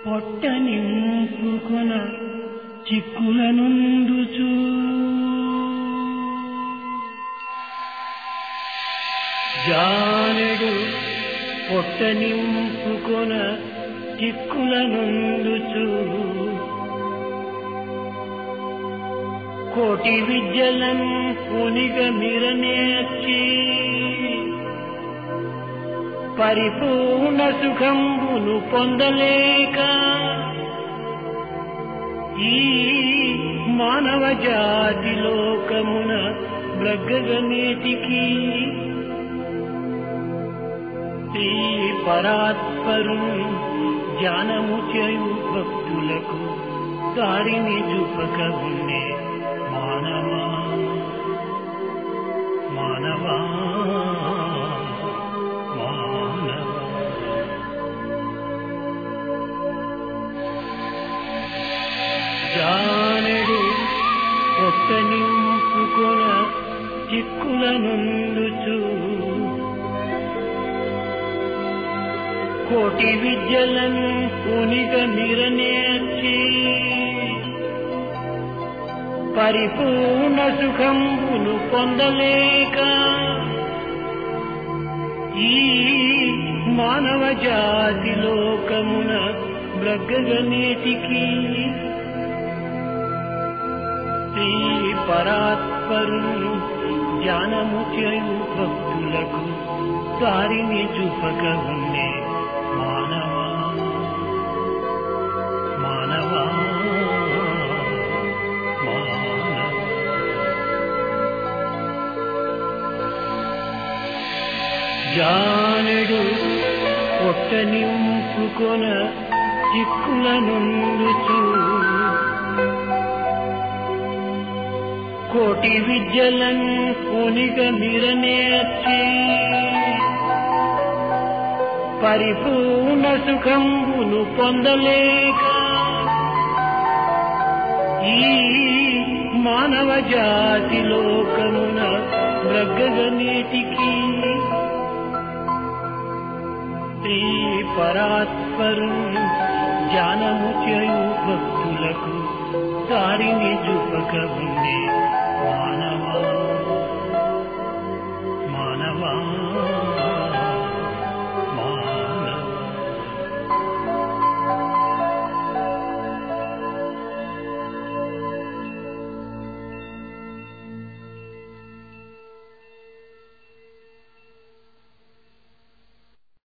పొట్ట నింపుకొన చిక్కుల నుండుచూ జానెడు పొట్ట నింపుకొన చిక్కుల నుండుచూ కోటి విద్యలం పునిగ మిరనేర్చి పరిపూర్ణ సుఖంబును పొందలేక ఈ మానవ జాతి లోకమున బ్రగ్గగనేటికి ఈ పరాత్పరు జ్ఞానము చేయు భక్తులకు దారిని చూపక ఉండే మానవా మానవా మానవా జానడు ఒక్క నింపుకొన చిక్కుల నుండుచు కోటి విద్యలను పునిగ నిరనేర్చి పరిపూర్ణ సుఖంబును పొందలేక ఈ మానవ జాతి లోకమున బ్రగ్గగనేటికి ఈ పరాత్పరులు జ్ఞానము చేయు భక్తులకు దారిని చూపక ఉండే మానవా మానవా మానవా జానడు పొట్ట నింపుకొన చిక్కుల నుండుచూ కోటి విద్యలం పునిగ మిరనేర్చి పరిపూర్ణ సుఖంబును పొందలేక ఈ మానవ జాతి లోకమున బ్రగ్గగనేటికి శ్రీ పరాత్పరు జ్ఞానము చేయు భక్తులకు దారిని చూపక ఉండే మానవా